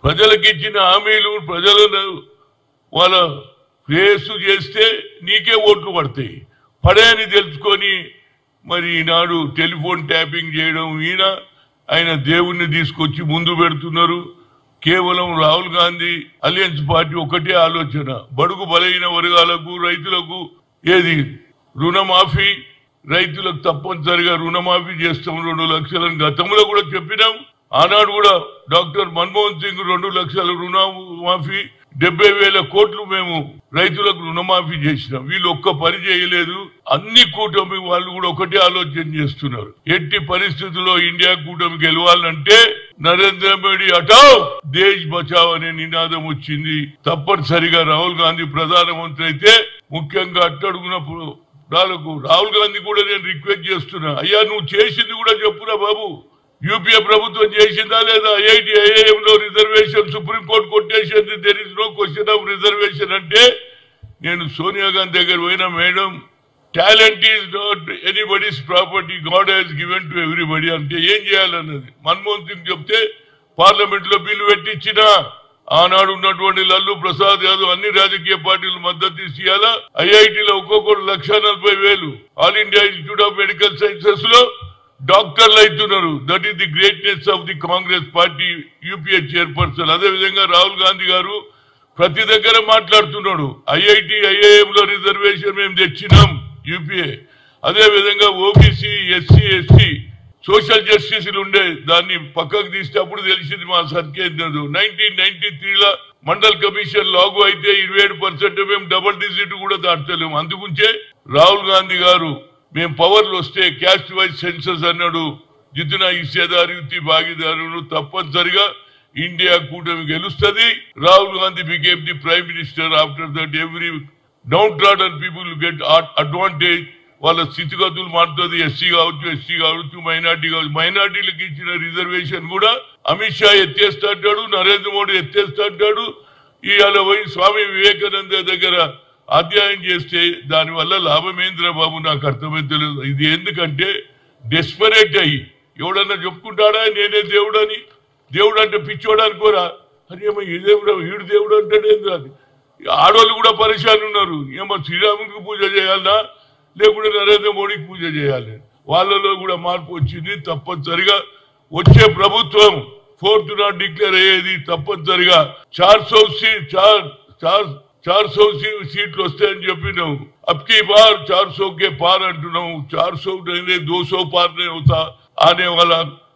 ప్రజలకు ఇచ్చిన హామీలు ప్రజలను వాళ్ళ రేసు చేస్తే నీకే ఓట్లు పడతాయి పడాయని తెలుసుకొని మరి ఈనాడు టెలిఫోన్ ట్యాపింగ్ చేయడం ఈయన ఆయన దేవుణ్ణి తీసుకొచ్చి ముందు పెడుతున్నారు కేవలం రాహుల్ గాంధీ అలయన్స్ పార్టీ ఒకటే ఆలోచన బడుగు బలైన వర్గాలకు రైతులకు ఏది రుణమాఫీ రైతులకు తప్పనిసరిగా రుణమాఫీ చేస్తాం రెండు లక్షలను గతంలో కూడా చెప్పినాం ఆనాడు కూడా డాక్టర్ మన్మోహన్ సింగ్ రెండు లక్షల రుణమాఫీ డెబ్బై వేల కోట్లు మేము రైతులకు రుణమాఫీ చేసినాం వీళ్ళు ఒక్క పని చేయలేదు అన్ని కూటమి వాళ్ళు కూడా ఒకటే ఆలోచన చేస్తున్నారు ఎట్టి పరిస్థితుల్లో ఇండియా కూటమి గెలవాలంటే నరేంద్ర మోడీ అటావ్ దేశ్ బచావ్ అనే నినాదం వచ్చింది తప్పనిసరిగా రాహుల్ గాంధీ ప్రధానమంత్రి అయితే ముఖ్యంగా అట్టడుగునప్పుడు వాళ్ళకు రాహుల్ గాంధీ కూడా నేను రిక్వెస్ట్ చేస్తున్నా అయ్యా నువ్వు చేసింది కూడా చెప్పురా బాబు యూపీఏ ప్రభుత్వం చేసిందా లేదా ఐఐటి ఐఐఎం లో రిజర్వేషన్ సుప్రీంకోర్టు కొట్టేసింది there is no question of reservation అంటే నేను సోనియా గాంధీ దగ్గర పోయినా madam talent is not anybody's property God has given to everybody అంటే ఏం చేయాలన్నది మన్మోహన్ సింగ్ చెప్తే పార్లమెంట్ లో బిల్లు పెట్టించిన ఆనాడు ఉన్నటువంటి లల్లు ప్రసాద్ యాదవ్ అన్ని రాజకీయ పార్టీలు మద్దతు ఇవ్వాలా ఐఐటిలో ఒక్కొక్కరు లక్ష నలభై వేలు All India Institute of Medical Sciences లో డాక్టర్లు అవుతున్నారు that is the greatness of the Congress party UPA chairperson అదే విధంగా రాహుల్ గాంధీ గారు ప్రతి దగ్గర మాట్లాడుతున్నాడు ఐఐటి ఐఐఎం లో రిజర్వేషన్ మేము తెచ్చినాం యూపీఏ అదే విధంగా OBC SC ST social justice ఉండే దాన్ని పక్కకు తీస్తే అప్పుడు తెలిసింది మా సర్కేంద్రదు నైన్టీన్ నైన్టీ త్రీలో మండల్ కమిషన్ లాగు అయితే ఇరవై ఏడు పర్సెంట్ మేము డబుల్ డిజిట్ కూడా దాటలేము అందుకుంచే రాహుల్ గాంధీ గారు మేము పవర్లు వస్తే క్యాస్ట్ వైజ్ సెన్సస్ అన్నాడు జితున ఇచ్చేదారు యుతి భాగీదారులు తప్పనిసరిగా ఇండియా కూటమి గెలుస్తుంది Rahul Gandhi became the prime minister after that every downtrodden people get advantage వాళ్ళ స్థితిగతులు మారుతుంది ఎస్సీ కావచ్చు ఎస్సీ కావచ్చు మైనార్టీ కావచ్చు మైనార్టీలకు ఇచ్చిన రిజర్వేషన్ కూడా అమిత్ షా ఎత్తేస్తాడు నరేంద్ర మోడీ ఎత్తేస్తాడు ఇవాళ పోయి స్వామి వివేకానంద దగ్గర అధ్యయనం చేస్తే దానివల్ల లాభమేంద్ర బాబు నాకు అర్థమైతలేదు ఇది ఎందుకంటే డెస్పరేట్ అయ్యి ఎవడన్నా చెప్పుకుంటాడా నేనే దేవుడని దేవుడు అంటే పిచ్చోడు అనుకోరా అని ఏమో ఈ దేవుడు వీడు దేవుడు అంటాడు ఏంది అది ఆడవాళ్ళు కూడా పరిశాన్ ఉన్నారు ఏమో శ్రీరాముడికి పూజ చేయాలనా లేకుంటే నరేంద్ర మోడీకి పూజ చేయాలి వాళ్ళలో కూడా మార్పు వచ్చింది తప్పనిసరిగా వచ్చే ప్రభుత్వం ఫోర్త్ నాట్ డిక్లేర్ అయ్యేది తప్పనిసరిగా చార్ సౌ సీట్ చార్ చార్ చార్ సౌ సీ- సీట్లు వస్తాయని చెప్పినావు అబ్కి బార్ చార్ సౌ కే పార్ అంటున్నావు చార్ సౌ నైనే దో సౌ పార్ నే అవుతా ఆనే వాళ్ళ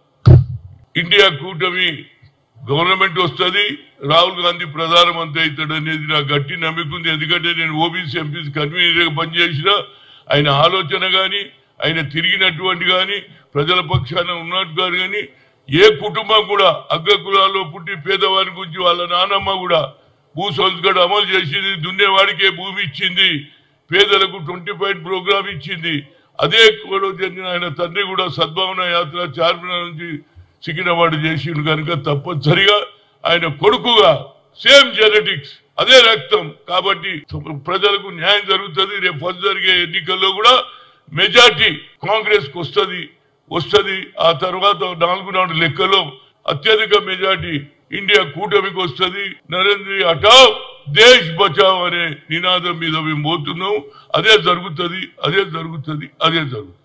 ఇండియా కూటమి గవర్నమెంట్ వస్తుంది రాహుల్ గాంధీ ప్రధానమంత్రి అవుతాడు అనేది నాకు గట్టి నమ్మిక ఉంది ఎందుకంటే నేను ఓబీసీ ఎంపీసీ కన్వీనర్ పనిచేసిన ఆయన ఆలోచన గాని ఆయన తిరిగినటువంటి గాని ప్రజల పక్షాన ఉన్నట్టు గాని కానీ ఏ కుటుంబం కూడా అగ్ర కులాల్లో పుట్టి పేదవారి గురించి వాళ్ళ నానమ్మ కూడా భూ సంస్కరణ అమలు చేసింది దున్నేవాడికే భూమి ఇచ్చింది పేదలకు ట్వంటీ పాయింట్ ప్రోగ్రామ్ ఇచ్చింది అదే కూడా చెందిన ఆయన తండ్రి కూడా సద్భావన యాత్ర చార్మినార్ నుంచి సికింద్రాబాద్ చేసిండు కనుక తప్పనిసరిగా ఆయన కొడుకుగా సేమ్ జెనెటిక్స్ అదే రక్తం కాబట్టి ప్రజలకు న్యాయం జరుగుతుంది రేపు ఫస్ట్ జరిగే ఎన్నికల్లో కూడా మెజార్టీ కాంగ్రెస్ కు వస్తుంది వస్తుంది ఆ తర్వాత నాలుగు నాడు లెక్కలో అత్యధిక మెజార్టీ ఇండియా కూటమికి వస్తుంది నరేంద్ర హఠావ్ దేశ్ బచావ్ అనే నినాదం మీద మేము పోతున్నాం అదే జరుగుతుంది అదే జరుగుతుంది అదే జరుగుతుంది